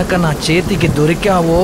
గనక నా చేతికి దొరికావో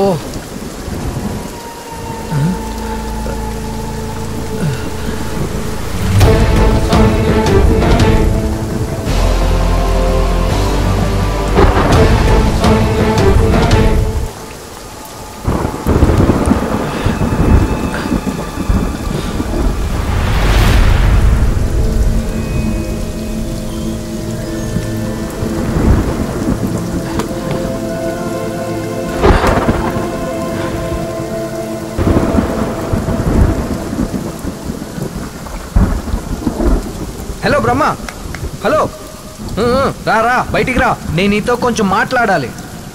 హలో బ్రహ్మ హలో ఉ, ఉ, రా రా బయటికి రా నేను నీతో కొంచెం మాట్లాడాలి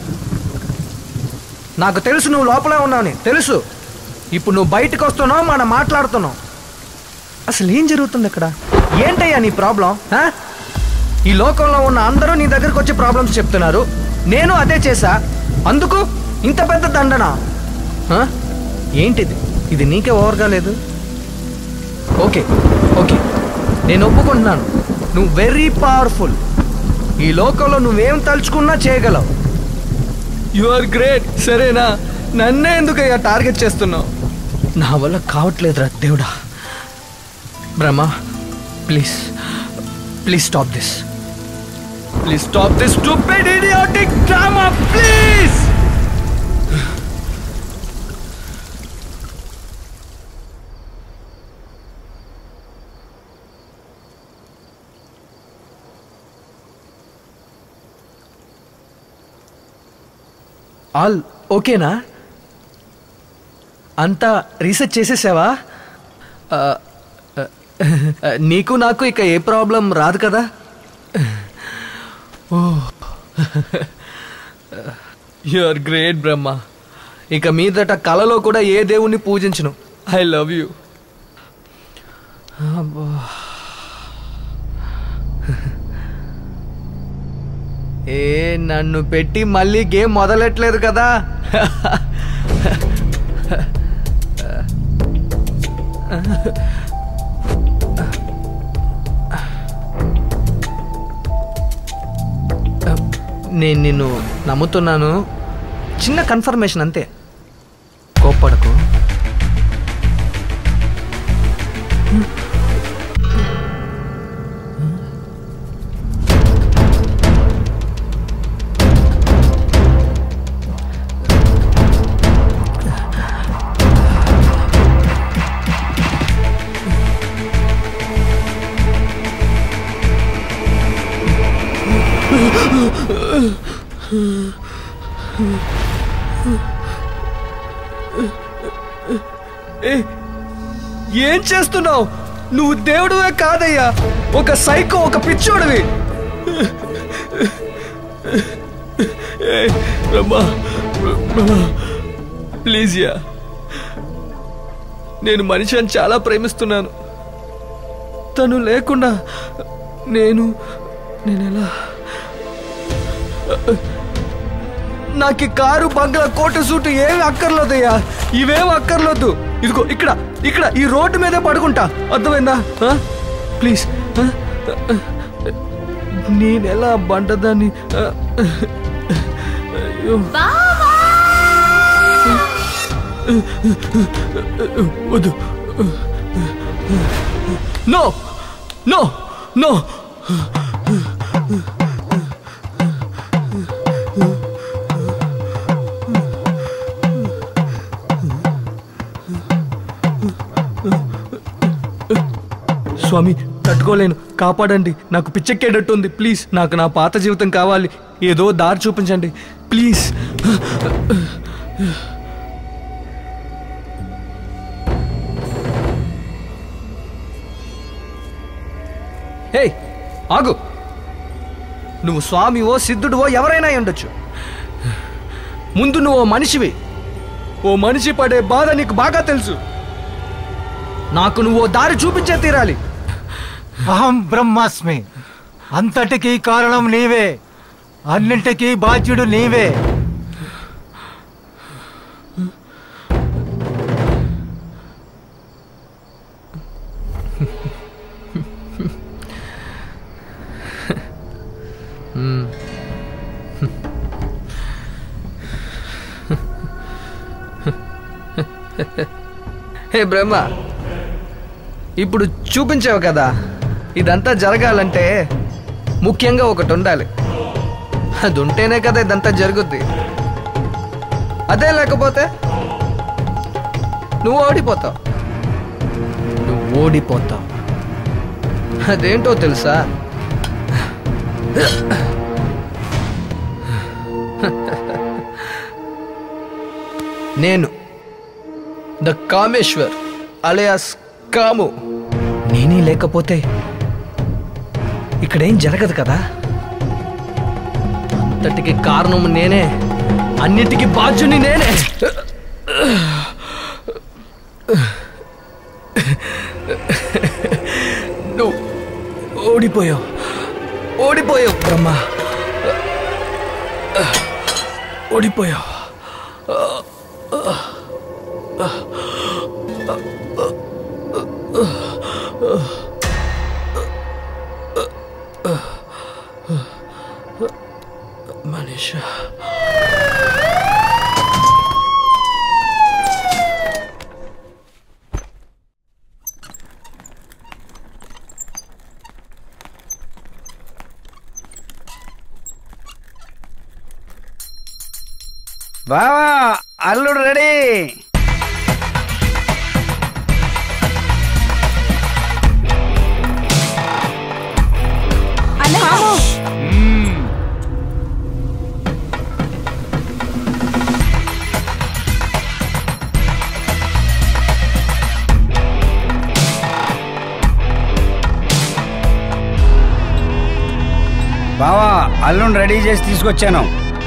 నాకు తెలుసు నువ్వు లోపలే ఉన్నావని తెలుసు ఇప్పుడు నువ్వు బయటకు వస్తున్నావు మనం మాట్లాడుతున్నావు అసలు ఏం జరుగుతుంది ఇక్కడ ఏంటయ్యా నీ ప్రాబ్లం ఆ? ఈ లోకంలో ఉన్న అందరూ నీ దగ్గరకు వచ్చి ప్రాబ్లమ్స్ చెప్తున్నారు నేను అదే చేశా అందుకు ఇంత పెద్ద దండన ఆ? ఏంటిది ఇది నీకే ఓవర్గా లేదు ఓకే ఓకే నేను ఒప్పుకుంటున్నాను నువ్వు వెరీ పవర్ఫుల్ ఈ లోకంలో నువ్వేం తలుచుకున్నా చేయగలవు యు ఆర్ గ్రేట్ సరేనా నన్నే ఎందుకు అయ్యా టార్గెట్ చేస్తున్నావు నా వల్ల కావట్లేదురా దేవుడా Brahma please please stop this please stop this stupid idiotic drama please all ఓకేనా అంతా రీసెర్చ్ చేసేసావా ఆ, ఆ, నీకు నాకు ఇక ఏ ప్రాబ్లం రాదు కదా oh you are great Brahma ఇక మీదట కలలో కూడా ఏ దేవుణ్ణి పూజించను ఐ లవ్ యూ ఏ నన్ను పెట్టి మళ్ళీ గేమ్ మొదలెట్లేదు కదా నేను నిన్ను నమ్ముతున్నాను చిన్న కన్ఫర్మేషన్ అంతే కోప్పడకు ఏ, ఏం చేస్తున్నావు నువ్వు దేవుడువే కాదయ్యా ఒక సైకో ఒక పిచ్చోడివి ఏ, బ్రహ్మా బ్రహ్మా ప్లీజ్ యా నేను మనిషిని చాలా ప్రేమిస్తున్నాను తను లేకుండా నేను నేను ఎలా నాకు ఈ కారు బంగ్లా కోట సూటు ఏమి అక్కర్లేదయ్యా ఇవేం అక్కర్లేదు ఇదిగో ఇక్కడ ఇక్కడ ఈ రోడ్డు మీదే పడుకుంటా అర్థమైందా ఆ? ప్లీజ్ ఆ? నేనెలా బంటదాన్ని ఆ? అయ్యో వద్దు నో నో నో స్వామి తట్టుకోలేను కాపాడండి నాకు పిచ్చెక్కేటట్టుంది ప్లీజ్ నాకు నా పాత జీవితం కావాలి ఏదో దారి చూపించండి ప్లీజ్ హే ఆగు నువ్వు స్వామివో సిద్ధుడివో ఎవరైనా అయి ఉండొచ్చు ముందు నువ్వు ఓ మనిషివి ఓ మనిషి పడే బాధ నీకు బాగా తెలుసు నాకు నువ్వు ఓ దారి చూపించే తీరాలి అహం బ్రహ్మాస్మి అంతటికీ కారణం నీవే అన్నింటికీ బాధ్యుడు నీవే హే బ్రహ్మ ఇప్పుడు చూపించావు కదా ఇదంతా జరగాలంటే ముఖ్యంగా ఒకటి ఉండాలి అది ఉంటేనే కదా ఇదంతా జరుగుద్ది అదే లేకపోతే నువ్వు ఓడిపోతావు నువ్వు ఓడిపోతావు అదేంటో తెలుసా నేను ద కామేశ్వర్ అలియాస్ కాము నేనే లేకపోతే ఇక్కడేం జరగదు కదా అంతటికి కారణం నేనే అన్నిటికీ బాధ్యుని నేనే నువ్వు ఓడిపోయావు ఓడిపోయావు బ్రహ్మ ఓడిపోయావు మనీషా బావా అల్లుడు రెడీ బావా అల్లుని రెడీ చేసి తీసుకొచ్చాను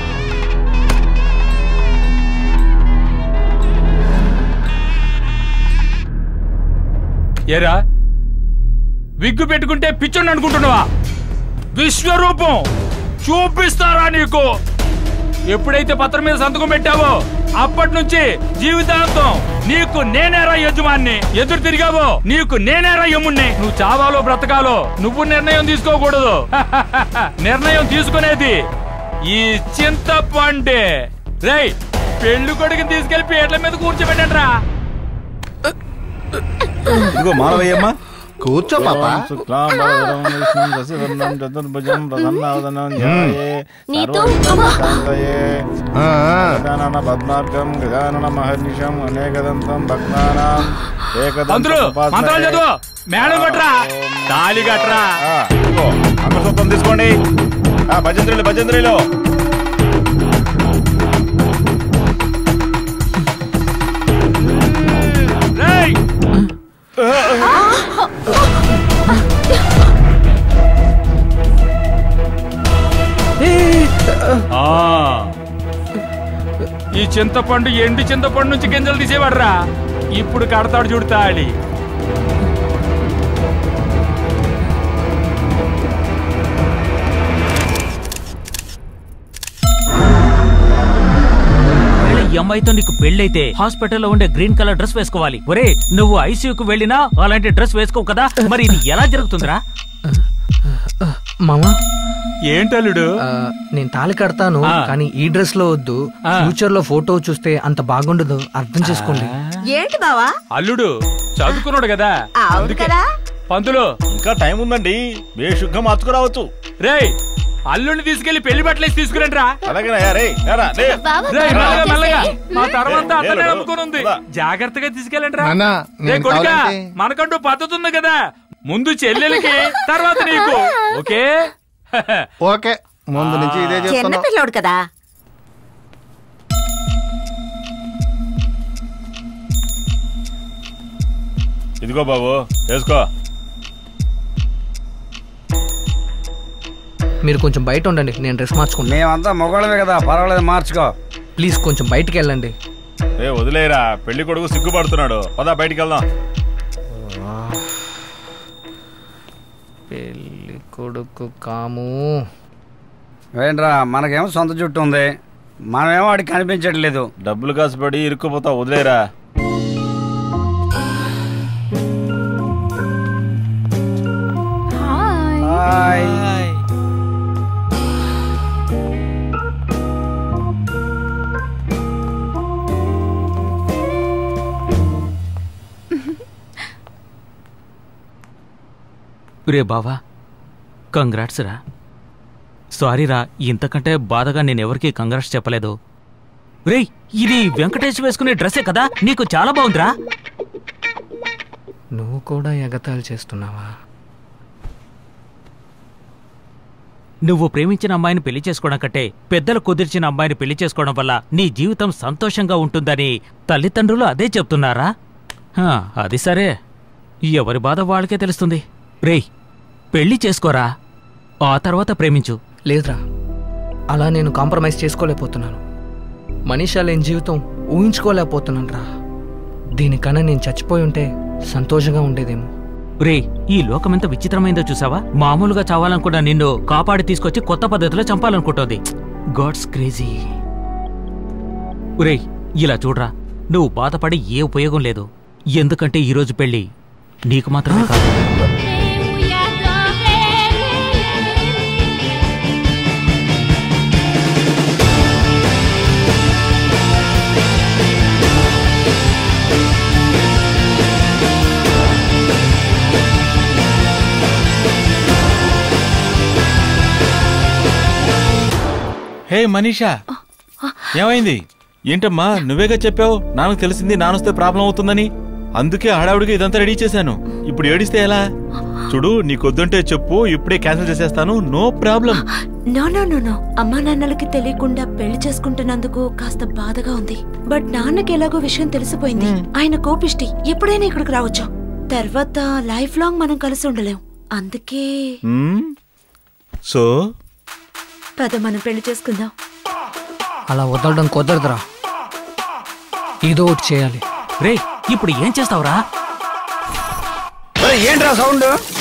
ఏరా విగ్గు పెట్టుకుంటే పిచ్చోని అనుకుంటున్నావా విశ్వరూపం చూపిస్తారా నీకు ఎప్పుడైతే పత్రం మీద సంతకం పెట్టావో అప్పటి నుంచి జీవితాంతం నీకు నేనేరా యజమాన్ని ఎదురు తిరిగావో నీకు నేనేరా యముణ్ణి నువ్వు చావాలో బ్రతకాలో నువ్వు నిర్ణయం తీసుకోకూడదు నిర్ణయం తీసుకునేది ఈ చింతపండే రేయ్ పెళ్లి కొడుకుని తీసుకెళ్లి పీటల మీద కూర్చోబెట్టండి ఇదిగో మాలవయ్యమ్మ కూర్చో పాప శుక్లాంబరధరం విష్ణుం శశివర్ణం చతుర్భుజం ప్రసన్నావదనం ధ్యాయే నీతో సర్వవిఘ్నోపశాంతయే. ఆ, గజానన పద్మార్గం గజానన మహర్నిశం అనేకదంతం భక్తానాం ఏకదంతం అందరూ ఉపాసమహే. మంత్రాలు చదువు మేడం కట్రా తాళి కట్రా ఆ, ఇదిగో అంగసూత్రం తీసుకోండి ఆ భజంత్రులు భజంత్రులు రేయ్ ఆ. ఈ చింతపండు ఎండు చింతపండు నుంచి గింజలు తీసేవాడ్రా ఇప్పుడు కడతాడు చూడు తాళి ఒకవేళ ఈ అమ్మాయితో నీకు పెళ్ళైతే హాస్పిటల్లో ఉండే గ్రీన్ కలర్ డ్రెస్ వేసుకోవాలి ఒరే నువ్వు ఐసీయూకి వెళ్ళినా అలాంటి డ్రెస్ వేసుకోవు కదా మరి ఇది ఎలా జరుగుతుందిరా మామా ఏంటల్లుడు ఆ, నేను తాళి కడతాను ఆ. కానీ ఈ డ్రెస్ లో వద్దు ఆ. ఫ్యూచర్ లో ఫోటో చూస్తే అంత బాగుండదు అర్థం చేసుకోండి ఏంటి బావా అల్లుడు చదువుకున్నాడు కదా అవును అందుకే. కదా పంతులు ఇంకా టైం ఉందండి బేషుగ్గా మార్చుకురావచ్చు రేయ్ అల్లుడిని తీసుకెళ్లి పెళ్లి బట్టలేసి తీసుకురండి రా అలాగేనయ్యా రే రారా, లే. రేయ్, మెల్లగా మెల్లగా మా తర్వాత లే, అతనే లే, నమ్ముకుని ఉంది రా. జాగ్రత్తగా తీసుకెళ్ళండి రా నాన్న, రే నేను కొడుకా కావాలంటే- మనకంటూ పద్ధతి ఉంది కదా ముందు చెల్లెలకి తర్వాత నీకు ఓకే ఓకే ముందు నుంచి ఇదే చిన్న చేస్తున్నావు పిల్లోడు కదా ఇదిగో బాబు వేసుకో మీరు కొంచెం బయట ఉండండి నేను డ్రెస్ మార్చుకుంటాను మేమంతా మొగోళమే కదా పర్వాలేదు మార్చుకో ప్లీజ్ కొంచెం బయటికి వెళ్ళండి ఏ వదిలేరా పెళ్లి కొడుకు సిగ్గుపడుతున్నాడు పదా బయటికి వెళ్దాం పెళ్లి కొడుకు కాము ఏంట్రా మనకేమో సొంత జుట్టు ఉంది మనమేమో వాడికి కనిపించట్లేదు డబ్బులు కాసుపడి ఇరుక్కుపోతావు వదిలేరా హాయ్ రే బావా కంగ్రాట్స్ రా సారీ రా ఇంతకంటే బాధగా నేనెవరికి కంగ్రాట్స్ చెప్పలేదు రేయ్ ఇది వెంకటేష్ వేసుకునే డ్రెస్సే కదా నీకు చాలా బాగుందిరా నువ్వు కూడా ఎగతాళి చేస్తున్నావా నువ్వు ప్రేమించిన అమ్మాయిని పెళ్లి చేసుకోవడం కంటే పెద్దలు కుదిర్చిన అమ్మాయిని పెళ్లి చేసుకోవడం వల్ల నీ జీవితం సంతోషంగా ఉంటుందని తల్లిదండ్రులు అదే చెప్తున్నారా హా, అది సరే ఎవరి బాధ వాళ్ళకే తెలుస్తుంది రేయ్ పెళ్లి చేసుకోరా ఆ తర్వాత ప్రేమించు లేదురా అలా నేను కాంప్రమైజ్ చేసుకోలేకపోతున్నాను మనీషా లేని జీవితం ఊహించుకోలేకపోతున్నాను రా దీనికన్నా నేను చచ్చిపోయి ఉంటే సంతోషంగా ఉండేదేమో రే ఈ లోకమెంత విచిత్రమైందో చూసావా మామూలుగా చావాలనుకున్న నిన్ను కాపాడి తీసుకొచ్చి కొత్త పద్ధతిలో చంపాలనుకుంటోంది గాడ్స్ క్రేజీ రే ఇలా చూడరా నువ్వు బాధపడి ఏ ఉపయోగం లేదు ఎందుకంటే ఈరోజు పెళ్లి నీకు మాత్రమే కాదు హే మనీషా ఏమైంది ఏంటమ్మా నువ్వేగా చెప్పావు నాన్నకు తెలిసింది నానొస్తే ప్రాబ్లం అవుతుందని అందుకే హడావుడిగా ఇదంతా రెడీ చేశాను ఇప్పుడు ఏడిస్తే ఎలా చూడు నీకొద్దుంటే చెప్పు ఇప్పుడే క్యాన్సిల్ చేసేస్తాను no problem no no no no అమ్మా నాన్నలకి తెలియకుండా పెళ్లి చేసుకుంటున్నందుకు కాస్త బాధగా ఉంది బట్ నాన్నకి ఎలాగో విషయం తెలిసిపోయింది ఆయన కోపిష్టి ఎప్పుడైనా ఇక్కడికి రావచ్చు తర్వాత లైఫ్ లాంగ్ మనం కలిసి ఉండలేం అందుకే సో పద మనం పెళ్లి చేసుకుందాం అలా వదలడం కుదరదురా ఏదో ఒకటి చేయాలి రే ఇప్పుడు ఏం చేస్తావురా ఏంట్రా సౌండ్